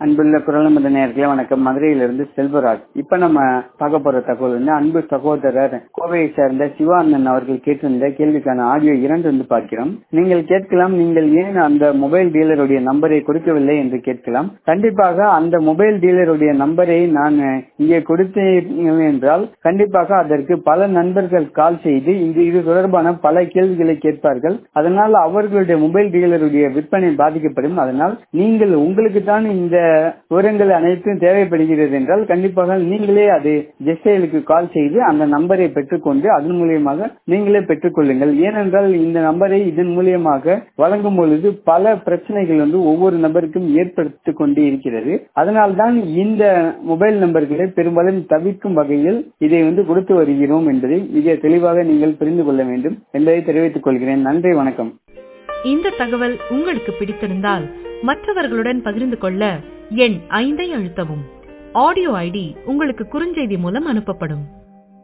அன்புள்ள குரலமத நேர்களே வணக்கம் மதுரையிலிருந்து செல்வராஜ் இப்ப நம்ம பார்க்க போற தகவல் வந்து அன்பு சகோதரர் கோவையை சேர்ந்த சிவானந்தன் அவர்கள் கேட்டிருந்த கேள்விக்கான ஆடியோ இரண்டு வந்து பார்க்கிறோம் நீங்கள் கேட்கலாம் நீங்கள் ஏன் அந்த மொபைல் டீலருடைய நம்பரை கொடுக்கவில்லை என்று கேட்கலாம் கண்டிப்பாக அந்த மொபைல் டீலருடைய நம்பரை நான் இங்கே கொடுத்தேன் என்றால் கண்டிப்பாக அதற்கு பல நண்பர்கள் கால் செய்து இங்கு இது தொடர்பான பல கேள்விகளை கேட்பார்கள் அதனால் அவர்களுடைய மொபைல் டீலருடைய விற்பனை பாதிக்கப்படும் அதனால் நீங்கள் உங்களுக்கு தான் இந்த விவரங்கள் அனைத்தும் தேவைப்படுகிறது என்றால் கண்டிப்பாக நீங்களே அது ஜெஸ்டைலுக்கு கால் செய்து அந்த நம்பரை பெற்றுக்கொண்டு அதன் மூலியமாக நீங்களே பெற்றுக்கொள்ளுங்கள் ஏனென்றால் இந்த நம்பரை இதன் மூலியமாக வழங்கும் பொழுது பல பிரச்சனைகள் வந்து ஒவ்வொரு நபருக்கும் ஏற்படுத்திக் கொண்டே இருக்கிறது அதனால்தான் இந்த மொபைல் நம்பர்களை பெரும்பாலும் தவிர்க்கும் வகையில் இதை வந்து கொடுத்து வருகிறோம் என்பதை மிக தெளிவாக நீங்கள் புரிந்து கொள்ள வேண்டும் என்பதை தெரிவித்துக் கொள்கிறேன் நன்றி வணக்கம் இந்த தகவல் உங்களுக்கு பிடித்திருந்தால் மற்றவர்களுடன் பகிர்ந்து கொள்ள எண் ஐந்தை அழுத்தவும் ஆடியோ ஐடி உங்களுக்கு குறுஞ்செய்தி மூலம் அனுப்பப்படும்